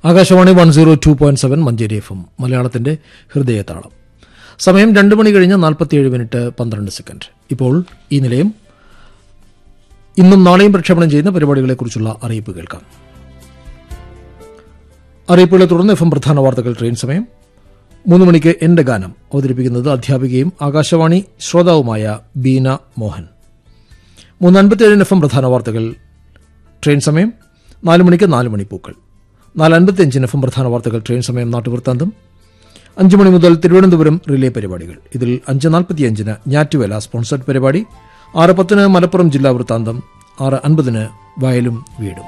Akashvani one zero two point seven Manjeri F M മലയാളത്തിന്റെ ഹൃദയതാളം സമയം രണ്ട് മണി കഴിഞ്ഞ് നാൽപ്പത്തിയേഴ് മിനിറ്റ് പന്ത്രണ്ട് സെക്കൻഡ് ഇപ്പോൾ ഈ നിലയം ഇന്നും നാളെയും പ്രക്ഷേപണം ചെയ്യുന്ന പരിപാടികളെക്കുറിച്ചുള്ള അറിയിപ്പ് കേൾക്കാം അറിയിപ്പുകളെ തുടർന്ന് എഫ് എം പ്രധാന വാർത്തകൾ ട്രെയിൻ സമയം മൂന്ന് മണിക്ക് എന്റെ ഗാനം അവതരിപ്പിക്കുന്നത് അധ്യാപികയും ആകാശവാണി ശ്രോതാവുമായ ബീന മോഹൻ മൂന്ന് അൻപത്തിയേഴിന് എഫ് എം പ്രധാന വാർത്തകൾ ട്രെയിൻ സമയം നാല് മണിക്ക് നാല് മണി പൂക്കൾ നാല് അൻപത്തിയഞ്ചിന് എഫ് എം പ്രധാന വാർത്തകൾ ട്രെയിൻ സമയം നാട്ടുവൃത്താന്തം അഞ്ച് മണി മുതൽ തിരുവനന്തപുരം റിലേ പരിപാടികൾ ഇതിൽ അഞ്ച് നാൽപ്പത്തിയഞ്ചിന് ഞാറ്റുവേല സ്പോൺസർഡ് പരിപാടി ആറ് പത്തിന് മലപ്പുറം ജില്ലാ വൃത്താന്തം ആറ് അൻപതിന് വയലും വീടും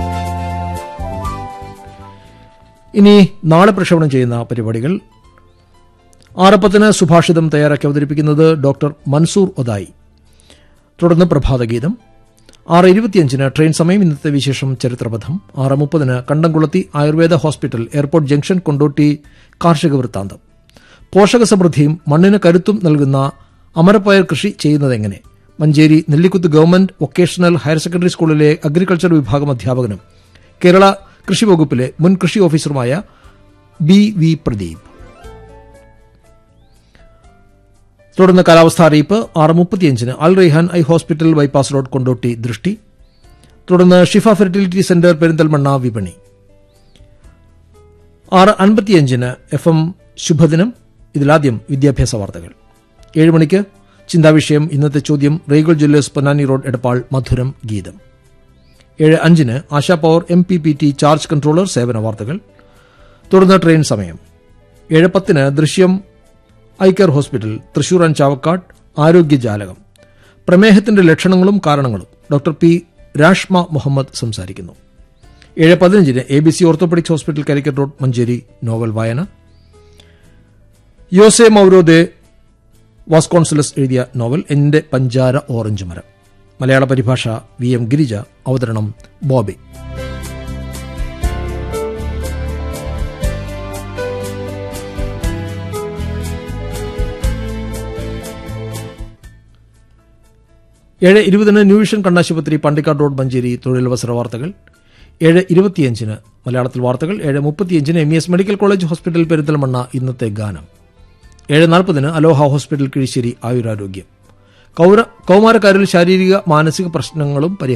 ഇനി നാളെ പ്രക്ഷേപണം ചെയ്യുന്ന പരിപാടികൾ ആറ് പത്തിന് സുഭാഷിതം തയ്യാറാക്കി അവതരിപ്പിക്കുന്നത് ഡോക്ടർ മൻസൂർ ഒതായി തുടർന്ന് പ്രഭാതഗീതം ആറ് ഇരുപത്തിയഞ്ചിന് ട്രെയിൻ സമയം ഇന്നത്തെ വിശേഷം ചരിത്രപഥം ആറ് മുപ്പതിന് Kandamkulathi Ayurveda hospital airport junction Kondotty കാർഷിക വൃത്താന്തം പോഷക സമൃദ്ധിയും മണ്ണിന് കരുത്തും നൽകുന്ന അമരപ്പയർ കൃഷി ചെയ്യുന്നതെങ്ങനെ Manjeri Nellikuth government vocational higher secondary സ്കൂളിലെ അഗ്രികൾച്ചർ വിഭാഗം അധ്യാപകനും കേരള കൃഷി വകുപ്പിലെ മുൻ കൃഷി ഓഫീസറുമായ ബി വി പ്രദീപ് തുടർന്ന് കാലാവസ്ഥാ അറിയിപ്പ് ആറ് മുപ്പത്തിയഞ്ചിന് Al Raihan eye hospital bypass road Kondotty ദൃഷ്ടി തുടർന്ന് ഷിഫ ഫെർട്ടിലിറ്റി സെന്റർ പെരിന്തൽമണ്ണ വിപണി ആറ് അൻപത്തിയഞ്ചിന് എഫ് എം ശുഭദിനം ഇതിലാദ്യം വിദ്യാഭ്യാസ വാർത്തകൾ ഏഴ് മണിക്ക് ചിന്താവിഷയം ഇന്നത്തെ ചോദ്യം regal jewellers Ponnani road Edappal മധുരം ഗീതം ഏഴ് അഞ്ചിന് Asha power M P P T charge controller സേവന വാർത്തകൾ തുടർന്ന് ട്രെയിൻ സമയം ഏഴ് പത്തിന് ദൃശ്യം ഐക്കർ ഹോസ്പിറ്റൽ തൃശൂർ ആൻഡ് ചാവക്കാട് ആരോഗ്യജാലകം പ്രമേഹത്തിന്റെ ലക്ഷണങ്ങളും കാരണങ്ങളും ഡോക്ടർ പി രാഷ്മ മുഹമ്മദ് സംസാരിക്കുന്നു ഏഴ് പതിനഞ്ചിന് A B C orthopaedics hospital Calicut road Manjeri novel വായന യോസെ മൌരോദെ വാസ്കോൺസലസ് എഴുതിയ നോവൽ എന്റെ പഞ്ചാര ഓറഞ്ച് മരം മലയാള പരിഭാഷ വി എം ഗിരിജ അവതരണം ബോബി ഏഴ് ഇരുപതിന് ന്യൂ വിഷൻ കണ്ണാശുപത്രി പണ്ടിക്കാട് റോഡ് മഞ്ചേരി തൊഴിലവസര വാർത്തകൾ ഏഴ് ഇരുപത്തിയഞ്ചിന് മലയാളത്തിൽ വാർത്തകൾ ഏഴ് മുപ്പത്തിയഞ്ചിന് M E S medical college hospital Perinthalmanna ഇന്നത്തെ ഗാനം ഏഴ് നാൽപ്പതിന് അലോഹ ഹോസ്പിറ്റൽ കിഴിശ്ശേരി ആയുരാരോഗ്യം കൗര കൗമാരക്കാരിൽ ശാരീരിക മാനസിക പ്രശ്നങ്ങളും